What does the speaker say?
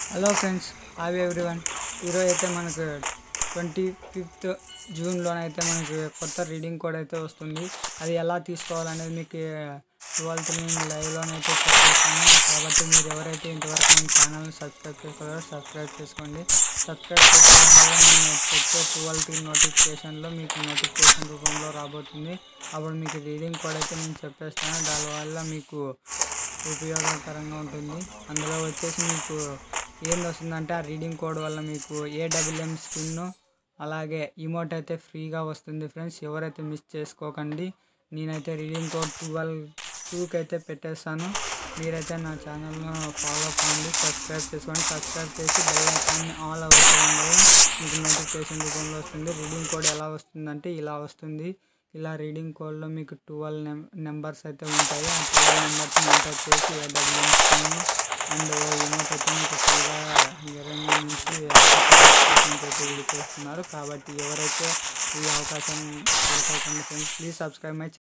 hello friends hi everyone ఈరోజు అయితే మనకు ట్వంటీ ఫిఫ్త్ జూన్లోనైతే మనకి కొత్త రీడింగ్ కోడ్ అయితే వస్తుంది అది ఎలా తీసుకోవాలనేది మీకు ట్వెల్త్ నేను లైవ్లోనైతే చెప్పేస్తాను కాబట్టి మీరు ఎవరైతే ఇంతవరకు మన ఛానల్ని సబ్స్క్రైబ్ చేసుకోవాలో సబ్స్క్రైబ్ చేసుకోండి సబ్స్క్రైబ్ చేసుకోవడం వల్ల నేను వచ్చే ట్వెల్త్ నోటిఫికేషన్లో మీకు నోటిఫికేషన్ రూపంలో రాబోతుంది అప్పుడు మీకు రీడింగ్ కోడ్ అయితే నేను చెప్పేస్తాను దానివల్ల మీకు ఉపయోగకరంగా ఉంటుంది అందులో వచ్చేసి మీకు ఏం వస్తుందంటే ఆ రీడింగ్ కోడ్ వల్ల మీకు ఏడబ్ల్యూఎం స్కిన్ అలాగే ఇమోట్ అయితే ఫ్రీగా వస్తుంది ఫ్రెండ్స్ ఎవరైతే మిస్ చేసుకోకండి నేనైతే రీడింగ్ కోడ్ ట్వెల్వ్ టూకి అయితే పెట్టేస్తాను మీరైతే నా ఛానల్ను ఫాలో అవ్వండి సబ్స్క్రైబ్ చేసుకోండి సబ్స్క్రైబ్ చేసి బెల్ ఐకాన్ని ఆల్ అవ్వడం వల్ల మీకు నోటిఫికేషన్ రూపంలో వస్తుంది రీడింగ్ కోడ్ ఎలా వస్తుందంటే ఇలా వస్తుంది ఇలా రీడింగ్ కోడ్లో మీకు ట్వెల్వ్ నెం నెంబర్స్ అయితే ఉంటాయి ఆ ట్వెల్వ్ నెంబర్స్ ఎంటర్ చేసి ఏడబ్ల్యూఎం స్కిన్ అండ్ ఇమోట్ అయితే మీకు ఫ్రీగా ఇరవై నుంచి అవకాశం అయితే విడిచేస్తున్నారు కాబట్టి ఎవరైతే ఈ అవకాశం కోరుకోకండి ఫ్రెండ్స్ ప్లీజ్ సబ్స్క్రైబ్ మై